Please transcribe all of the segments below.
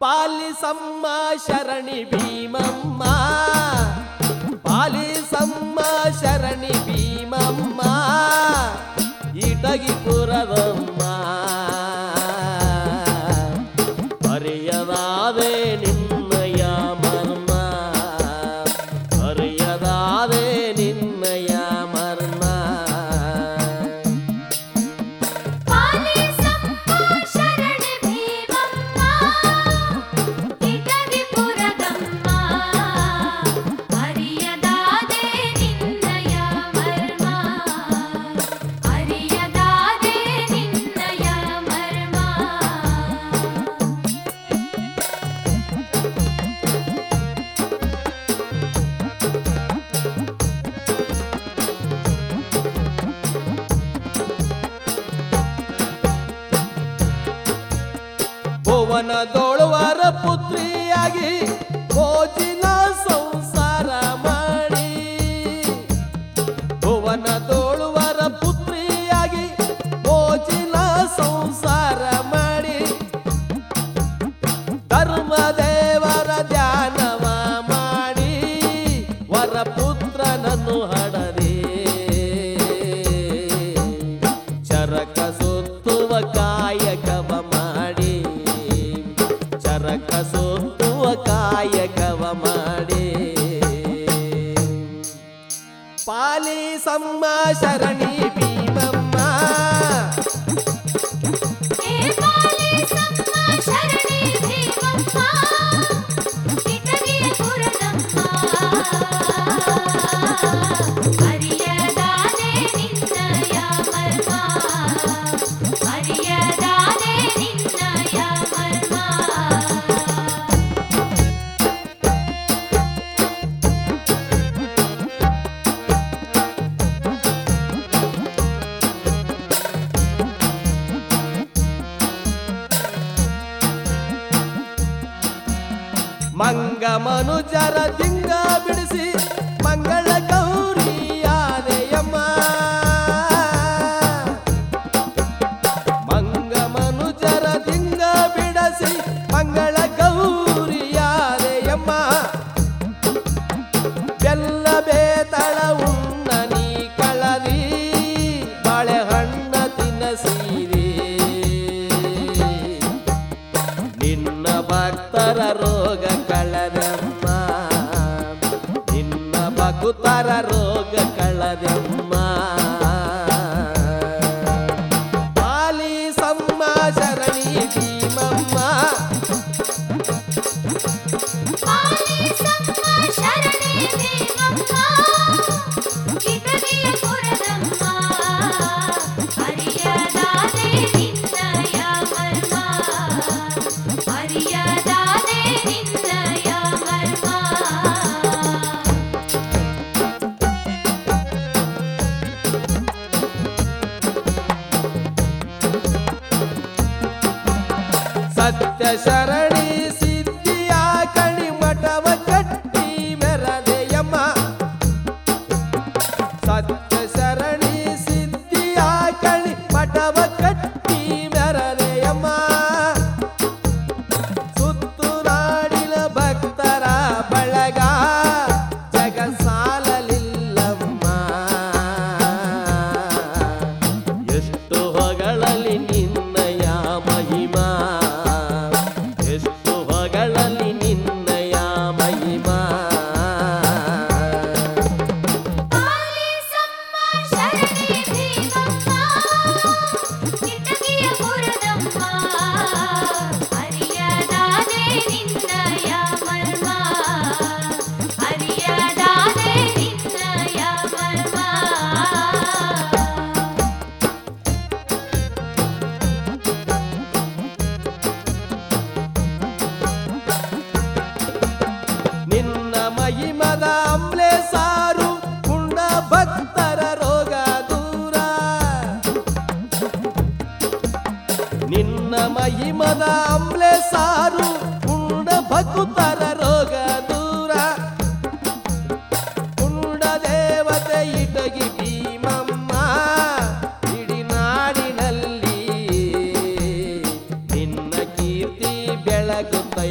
ಪಾಲಿಸಮ್ಮ ಶರಣಿ ಭೀಮಮ್ಮ ಪಾಲಿಸಮ್ಮ ಶರಣಿ ಭೀಮಮ್ಮ ಇಟಗಿಪುರದಮ್ಮ ಅರಿಯದಾದೆ ನಿನ್ನಯ ಮರ್ಮ ಅರಿಯದಾದೆ ನಿನ್ನಯ ಮರ್ಮ ಪಾಲಿಸಮ್ಮ ಶರಣೆ ಭೀಮಮ್ಮ ಇಟಗಿಪುರದಮ್ಮ ಅರಿಯದಾದೆ ನಿನ್ನಯ ಮರ್ಮ ಅರಿಯದಾದೆ ನಿನ್ನಯ ಮರ್ಮ ಭುವನದೋಳುವರ ಪುತ್ರಿಯಾಗಿ ಭೋಜಿನ ಸಂಸಾರ ಮಾಡಿ ಭುವನದೋಳುವರ ಪುತ್ರಿಯಾಗಿ ಭೋಜಿನ ಸಂಸಾರ ಮಾಡಿ ಧರ್ಮದೇವರ ಧ್ಯಾನವ ಮಾಡಿ ವರ ಪುತ್ರನನ್ನು ಹಡದೆ ಚರಕ ಸುತ್ತುವ ಕಾಯಕವ ಮಾಡಿ ಚರಕ ಸುತ್ತುವ ಕಾಯಕವ ಮಾಡಿ ಪಾಲಿಸಮ್ಮ ಶರಣಿ ಭೀಮಮ್ಮ ಏ ಪಾಲಿಸಮ್ಮ ಶರಣೆ ಭೀಮಮ್ಮ ಇಟಗಿಪುರದಮ್ಮ ಅರಿಯದಾದೆ ನಿನ್ನಯ ಮರ್ಮ ಅರಿಯದಾದೆ ನಿನ್ನಯ ಮರ್ಮ ಮಂಗ ಮನುಜರ ದಿಂಗ ಬಿಡಿಸಿ ಮಂಗಳ ಗೌರಿಯಾದೆಯಮ್ಮ ಮಂಗ ಮನುಜರ ದಿಂಗ ಬಿಡಿಸಿ ಮಂಗಳ ಗೌರಿಯಾದೆಯಮ್ಮ ಬೆಲ್ಲ ಬೇತಳ ಉಣ್ಣ ನೀ ಕಳದಿ ಬಾಳೆಹಣ್ಣ ತಿನ್ನಸೀರಿ ನಿನ್ನ ಭಕ್ತರ ರೋಗ ಕಳದಮ್ಮ ನಿನ್ನ ಭಕ್ತರ ರೋಗ ಕಳದಮ್ಮ ಪಾಲಿಸಮ್ಮ ಶರಣಿ ಭೀಮಮ್ಮ ಪಾಲಿಸಮ್ಮ ಶರಣೆ ಭೀಮಮ್ಮ ಇಟಗಿಪುರದಮ್ಮ ಅರಿಯದಾದೆ ನಿನ್ನಯ ಮರ್ಮ ಅರಿಯದಾದೆ ನಿನ್ನಯ ಮರ್ಮ ಸತ್ಯ ಶರಣಿ ಸಿದ್ಧಿಯ ಕಣಿ ಮಠವ ಕಟ್ಟಿ ಮೆರದೆಯಮ್ಮ ಸತ್ಯ ಶರಣಿ ಸಿದ್ಧಿಯ ಕಣಿ ಮಠವ ಕಟ್ಟಿ ಮೆರದೆಯಮ್ಮ ಸುತ್ತು ನಾಡಿನ ಭಕ್ತರ ಬಳಗ ಜಗ ಸಾಲಲಿಲ್ಲಮ್ಮ ಎಷ್ಟು ಹೊಗಳಲ್ಲಿ ನಿನ್ನಯ ಮಹಿಮಾ ಎಷ್ಟು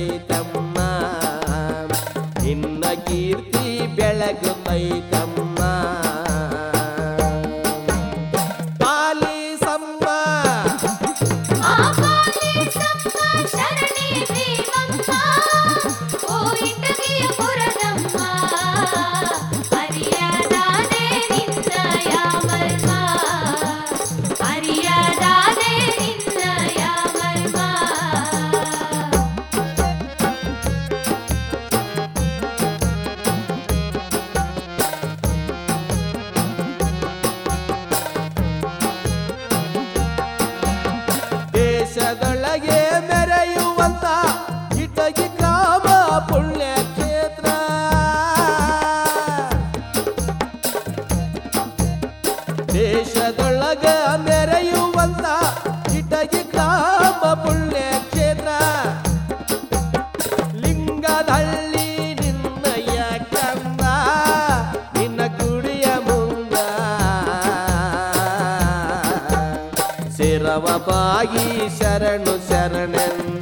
ಬೆಳಗುತ್ತೈತಮ್ಮ ನಿನ್ನ ಕೀರ್ತಿ ಬೆಳಗುತ್ತೈತಮ್ಮ ಪಾಲಿಸಮ್ಮ ಆಪಾಲಿಸಮ್ಮ ಶರಣೆ ದೇವಮ್ಮ ಓ ಇಟಗಿಯ ಪುರದಮ್ಮ ಹರಿಯದಾದೆ ನಿನ್ನಯ ಮರ್ಮ ಹರಿಯದಾದೆ ನಿನ್ನಯ ಮರ್ಮ ದೇಶದೊಳಗೆ ಮೆರೆಯುವಂತ ಇಟಗಿ ಗ್ರಾಮ ಪುಣ್ಯಕ್ಷೇತ್ರ ದೇಶದೊಳಗ ಮೆರೆಯುವಂತ ಇಟಗಿ ಗ್ರಾಮ ಪುಣ್ಯಕ್ಷೇತ್ರ ಲಿಂಗದಳ್ಳಿ ನಿನ್ನಯ್ಯ ಕಂದ ನಿನ್ನ ಗುಡಿಯ ಮುಂದ ಶಿರವ ಬಾಗಿ ಶರಣು ಶರಣೆಂದ